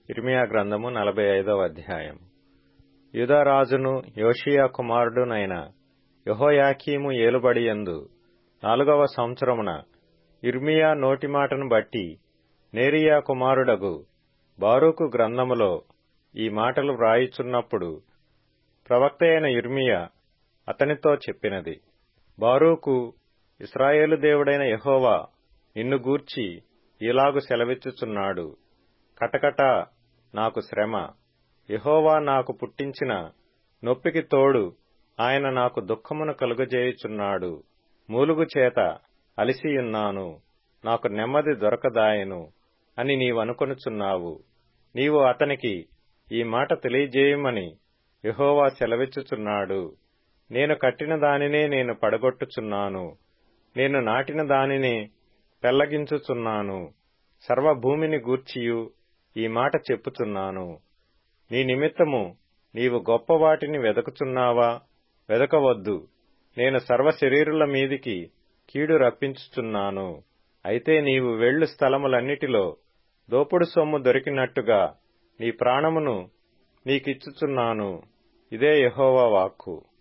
ఇర్మియా గ్రంథము నలభై ఐదవ అధ్యాయం యుధరాజును యోషియా కుమారుడునైన యహోయాకీము ఏలుబడియందు నాలుగవ సంవత్సరమున ఇర్మియా నోటి మాటను బట్టి నేరియా కుమారుడగు బారూకు గ్రంథములో ఈ మాటలు వ్రాయుచున్నప్పుడు ప్రవక్త అయిన ఇర్మియా అతనితో చెప్పినది బారూకు ఇస్రాయేలు దేవుడైన యహోవా నిన్ను గూర్చి ఇలాగు సెలవిచ్చుచున్నాడు కటకట నాకు శ్రమ యహోవా నాకు పుట్టించిన నొప్పికి తోడు ఆయన నాకు దుఃఖమును కలుగజేయుచున్నాడు మూలుగు చేత అలిసియున్నాను నాకు నెమ్మది దొరకదాయను అని నీవనుకొనుచున్నావు నీవు అతనికి ఈ మాట తెలియజేయమని యహోవా సెలవిచ్చుచున్నాడు నేను కట్టిన దానినే నేను పడగొట్టుచున్నాను నేను నాటిన దానినే పెళ్లగించుచున్నాను సర్వభూమిని గూర్చియు ఈ మాట చెప్పుచున్నాను నీ నిమిత్తము నీవు గొప్ప వాటిని వెదకుచున్నావా వెదకవద్దు నేను సర్వ శరీరుల మీదికి కీడు రప్పించుచున్నాను అయితే నీవు వెళ్ళు స్థలములన్నిటిలో దోపుడు సొమ్ము దొరికినట్టుగా నీ ప్రాణమును నీకిచ్చుచున్నాను ఇదే యహోవా వాక్కు